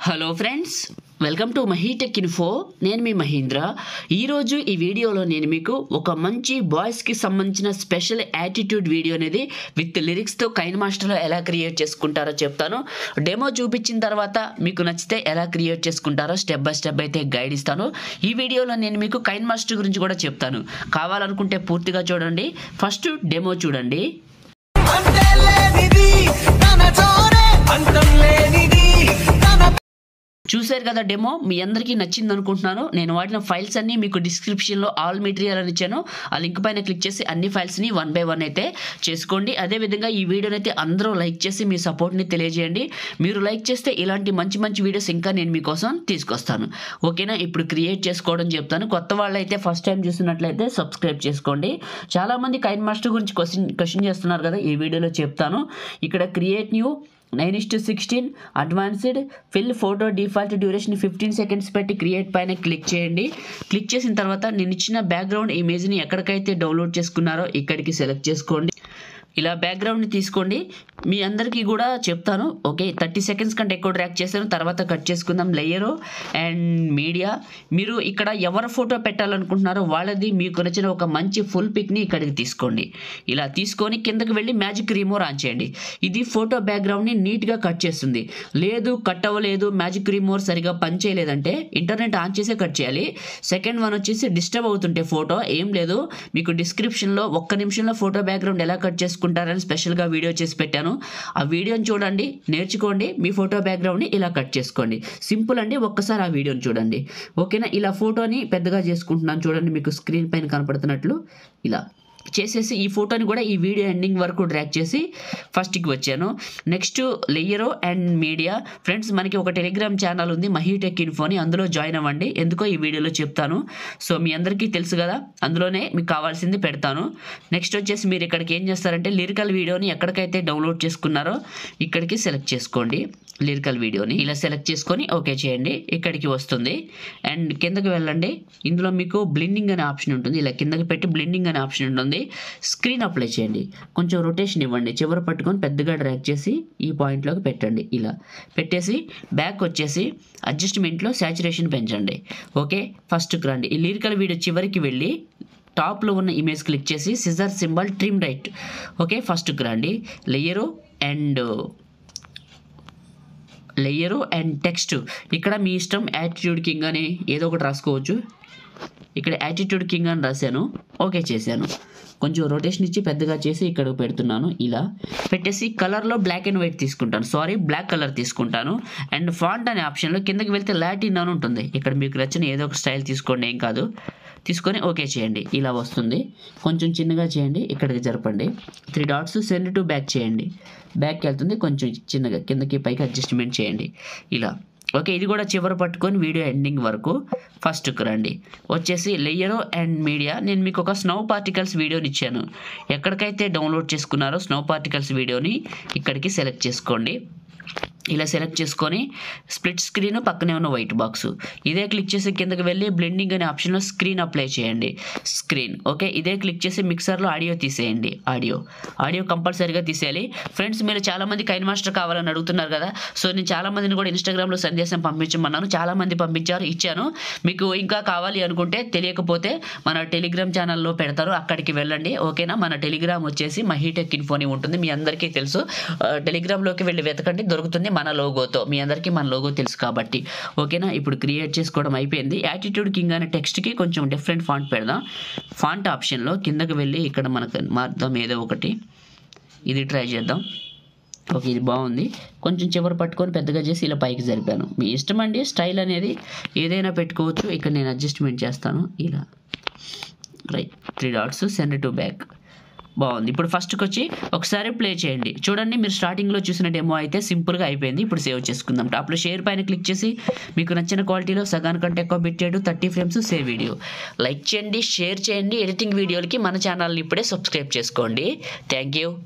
hello friends welcome to Mahitech info నేను మీ మహీంద్ర ఈరోజు ఈ వీడియోలో నేను మీకు ఒక మంచి బాయ్స్కి సంబంధించిన స్పెషల్ యాటిట్యూడ్ వీడియో అనేది విత్ లిరిక్స్తో కైన్ మాస్టర్లో ఎలా క్రియేట్ చేసుకుంటారో చెప్తాను డెమో చూపించిన తర్వాత మీకు నచ్చితే ఎలా క్రియేట్ చేసుకుంటారో స్టెప్ బై స్టెప్ అయితే గైడ్ ఇస్తాను ఈ వీడియోలో నేను మీకు కైన్ మాస్టర్ గురించి కూడా చెప్తాను కావాలనుకుంటే పూర్తిగా చూడండి ఫస్ట్ డెమో చూడండి అంతే లేనిది తన చోరే అంతం లేనిది తన చూశారు కదా డెమో మీ అందరికీ నచ్చింది అనుకుంటున్నాను నేను వాడిన ఫైల్స్ అన్ని మీకు డిస్క్రిప్షన్లో ఆల్ మెటీరియల్ అని ఇచ్చాను ఆ లింక్ పైన క్లిక్ చేసి అన్ని ఫైల్స్ని వన్ బై వన్ అయితే చేసుకోండి అదేవిధంగా ఈ వీడియోని అయితే అందరూ లైక్ చేసి మీ సపోర్ట్ని తెలియజేయండి మీరు లైక్ చేస్తే ఇలాంటి మంచి మంచి వీడియోస్ ఇంకా నేను మీకోసం తీసుకొస్తాను ఓకేనా ఇప్పుడు క్రియేట్ చేసుకోవడం చెప్తాను కొత్త వాళ్ళు అయితే ఫస్ట్ టైం చూసినట్లయితే సబ్స్క్రైబ్ చేసుకోండి చాలామంది కైన్ మాస్టర్ గురించి క్వశ్చన్ క్వశ్చన్ చేస్తున్నారు కదా ఈ వీడియోలో చెప్తాను ఇక్కడ create new nine is to sixteen advanced fill photo default duration fifteen seconds పెట్టి క్రియేట్ పైన క్లిక్ చేయండి క్లిక్ చేసిన తర్వాత నేను ఇచ్చిన బ్యాక్గ్రౌండ్ ఇమేజ్ని ఎక్కడికైతే డౌన్లోడ్ చేసుకున్నారో ఇక్కడికి సెలెక్ట్ చేసుకోండి ఇలా బ్యాక్గ్రౌండ్ని తీసుకోండి మీ అందరికీ కూడా చెప్తాను ఓకే థర్టీ సెకండ్స్ కంటే ఎక్కువ ట్రాక్ చేశాను తర్వాత కట్ చేసుకుందాం లేయరు అండ్ మీడియా మీరు ఇక్కడ ఎవరి ఫోటో పెట్టాలనుకుంటున్నారో వాళ్ళది మీకు నచ్చిన ఒక మంచి ఫుల్ పిక్ని ఇక్కడికి తీసుకోండి ఇలా తీసుకొని కిందకి వెళ్ళి మ్యాజిక్ రిమూవ్ ఆన్ చేయండి ఇది ఫోటో బ్యాక్గ్రౌండ్ని నీట్గా కట్ చేస్తుంది లేదు కట్ అవ్వలేదు మ్యాజిక్ రిమూవర్ సరిగా పని చేయలేదంటే ఇంటర్నెట్ ఆన్ చేసే కట్ చేయాలి సెకండ్ వన్ వచ్చేసి డిస్టర్బ్ అవుతుంటే ఫోటో ఏం లేదు మీకు డిస్క్రిప్షన్లో ఒక్క నిమిషంలో ఫోటో బ్యాక్గ్రౌండ్ ఎలా కట్ చేసుకుంటారని స్పెషల్గా వీడియో చేసి పెట్టాను ఆ వీడియోని చూడండి నేర్చుకోండి మీ ఫోటో బ్యాక్గ్రౌండ్ని ఇలా కట్ చేసుకోండి సింపుల్ అండి ఒక్కసారి ఆ వీడియోని చూడండి ఓకేనా ఇలా ఫోటోని పెద్దగా చేసుకుంటున్నాను చూడండి మీకు స్క్రీన్ పైన కనపడుతున్నట్లు ఇలా చేసేసి ఈ ఫోటోని కూడా ఈ వీడియో ఎండింగ్ వరకు డ్రాక్ చేసి ఫస్ట్కి వచ్చాను నెక్స్ట్ లేయరో అండ్ మీడియా ఫ్రెండ్స్ మనకి ఒక టెలిగ్రామ్ ఛానల్ ఉంది మహీటెక్ ఇన్ఫోని అందులో జాయిన్ అవ్వండి ఎందుకో ఈ వీడియోలో చెప్తాను సో మీ అందరికీ తెలుసు కదా అందులోనే మీకు కావాల్సింది పెడతాను నెక్స్ట్ వచ్చేసి మీరు ఇక్కడికి ఏం చేస్తారంటే లిరికల్ వీడియోని ఎక్కడికైతే డౌన్లోడ్ చేసుకున్నారో ఇక్కడికి సెలెక్ట్ చేసుకోండి లిరికల్ వీడియోని ఇలా సెలెక్ట్ చేసుకొని ఓకే చేయండి ఇక్కడికి వస్తుంది అండ్ కిందకి వెళ్ళండి ఇందులో మీకు బ్లెండింగ్ అనే ఆప్షన్ ఉంటుంది ఇలా కిందకి పెట్టి బ్లెండింగ్ అనే ఆప్షన్ ఉంటుంది స్క్రీన్ అప్లై చేయండి కొంచెం రొటేషన్ ఇవ్వండి చివర పట్టుకొని పెద్దగా డ్రాగ్ చేసి ఈ పాయింట్లోకి పెట్టండి ఇలా పెట్టేసి బ్యాక్ వచ్చేసి అడ్జస్ట్మెంట్లో శాచురేషన్ పెంచండి ఓకే ఫస్ట్కి రండి ఈ లిరికల్ వీడియో చివరికి వెళ్ళి టాప్లో ఉన్న ఇమేజ్ క్లిక్ చేసి scissor symbol trim right okay ఫస్ట్కి రండి layer and layer and text ఇక్కడ మీ ఇష్టం యాటిట్యూడ్ కింగ్ అని ఏదో ఒకటి రాసుకోవచ్చు ఇక్కడ యాటిట్యూడ్ కింగ్ అని రాశాను ఓకే చేశాను కొంచెం రొటేషన్ ఇచ్చి పెద్దగా చేసి ఇక్కడ పెడుతున్నాను ఇలా పెట్టేసి కలర్లో బ్లాక్ అండ్ వైట్ తీసుకుంటాను సారీ బ్లాక్ కలర్ తీసుకుంటాను అండ్ ఫాంట్ అనే ఆప్షన్లో కిందకి వెళ్తే లాటిన్ అని ఉంటుంది ఇక్కడ మీకు నచ్చిన ఏదో ఒక స్టైల్ తీసుకోండి ఏం కాదు తీసుకొని ఓకే చేయండి ఇలా వస్తుంది కొంచెం చిన్నగా చేయండి ఇక్కడికి జరపండి three dots send to back చేయండి బ్యాక్కి వెళ్తుంది కొంచెం చిన్నగా కిందకి పైకి అడ్జస్ట్మెంట్ చేయండి ఇలా ఓకే ఇది కూడా చివర పట్టుకొని వీడియో ఎండింగ్ వరకు ఫస్ట్కి రండి వచ్చేసి లేయరో అండ్ మీడియా నేను మీకు ఒక స్నో పార్టికల్స్ వీడియోని ఇచ్చాను ఎక్కడికైతే డౌన్లోడ్ చేసుకున్నారో స్నో పార్టికల్స్ వీడియోని ఇక్కడికి సెలెక్ట్ చేసుకోండి ఇలా సెలెక్ట్ చేసుకొని స్ప్లిట్ స్క్రీన్ పక్కనే ఉన్న వైట్ బాక్స్ ఇదే క్లిక్ చేసి కిందకి వెళ్ళి బ్లెండింగ్ అనే ఆప్షన్లో స్క్రీన్ అప్లై చేయండి స్క్రీన్ ఓకే ఇదే క్లిక్ చేసి మిక్సర్లో ఆడియో తీసేయండి ఆడియో ఆడియో కంపల్సరీగా తీసేయాలి ఫ్రెండ్స్ మీరు చాలామంది కైన్ మాస్టర్ కావాలని అడుగుతున్నారు కదా సో నేను చాలామందిని కూడా ఇన్స్టాగ్రామ్లో సందేశం పంపించమన్నాను చాలామంది పంపించారు ఇచ్చాను మీకు ఇంకా కావాలి అనుకుంటే తెలియకపోతే మన టెలిగ్రామ్ ఛానల్లో పెడతారు అక్కడికి వెళ్ళండి ఓకేనా మన టెలిగ్రామ్ వచ్చేసి మహీటెక్ ఇన్ఫోని ఉంటుంది మీ అందరికీ తెలుసు ఆ, టెలిగ్రామ్లోకి వెళ్ళి వెతకండి దొరుకుతుంది మన లోగోతో మీ అందరికీ మన లోగో తెలుసు కాబట్టి ఓకేనా ఇప్పుడు క్రియేట్ చేసుకోవడం అయిపోయింది యాటిట్యూడ్ కింగ్ అనే టెక్స్ట్కి కొంచెం డిఫరెంట్ ఫాంట్ పెడదాం ఫాంట్ ఆప్షన్లో కిందకి వెళ్ళి ఇక్కడ మనకు మార్దాం ఏదో ఒకటి ఇది ట్రై చేద్దాం ఓకే ఇది బాగుంది కొంచెం చివరి పట్టుకొని పెద్దగా చేసి ఇలా పైకి జరిపాను మీ ఇష్టం అండి స్టైల్ అనేది ఏదైనా పెట్టుకోవచ్చు ఇక్కడ నేను అడ్జస్ట్మెంట్ చేస్తాను ఇలా right three dots send to back బాగుంది ఇప్పుడు ఫస్ట్కి వచ్చి ఒకసారి ప్లే చేయండి చూడండి మీరు స్టార్టింగ్లో చూసిన డెమో అయితే సింపుల్గా అయిపోయింది ఇప్పుడు సేవ్ చేసుకుందాం టాప్లో షేర్ పైన క్లిక్ చేసి మీకు నచ్చిన క్వాలిటీలో సగానికంటే ఎక్కువ పెట్టాడు thirty frames save video like చేయండి షేర్ చేయండి ఎడిటింగ్ వీడియోలకి మన ఛానల్ని ఇప్పుడే సబ్స్క్రైబ్ చేసుకోండి థ్యాంక్ యూ